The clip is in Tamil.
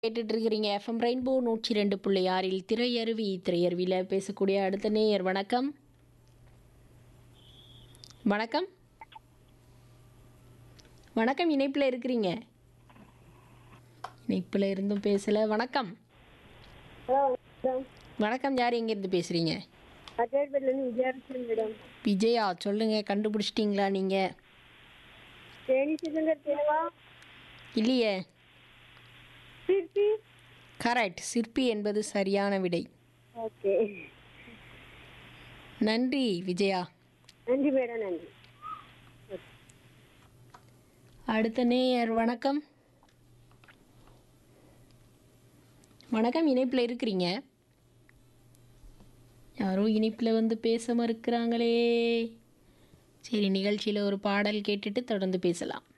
கேட்டுட்டு இருக்கிறீங்க எஃப்எம் ரெயின்போ நூற்றி ரெண்டு புள்ளி ஆறில் திரையருவி திரையருவியில் பேசக்கூடிய அடுத்த நேயர் வணக்கம் வணக்கம் வணக்கம் இணைப்பில் இருக்கிறீங்க இணைப்பில் இருந்தும் பேசலை வணக்கம் ஹலோ மேடம் வணக்கம் யார் எங்கேருந்து பேசுகிறீங்க அஜய்பேட்லேருந்து விஜயாரசன் மேடம் விஜயா சொல்லுங்கள் கண்டுபிடிச்சிட்டிங்களா நீங்கள் தேனி சிதங்கர் தேவா இல்லையே சிற்பி கரெக்ட் சிற்பி என்பது சரியான விடை ஓகே நன்றி விஜயா நன்றி மேடம் நன்றி அடுத்த நேயர் வணக்கம் வணக்கம் இணைப்பில் இருக்கிறீங்க யாரோ இணைப்பில் வந்து பேச மறுக்கிறாங்களே சரி நிகழ்ச்சியில் ஒரு பாடல் கேட்டுட்டு தொடர்ந்து பேசலாம்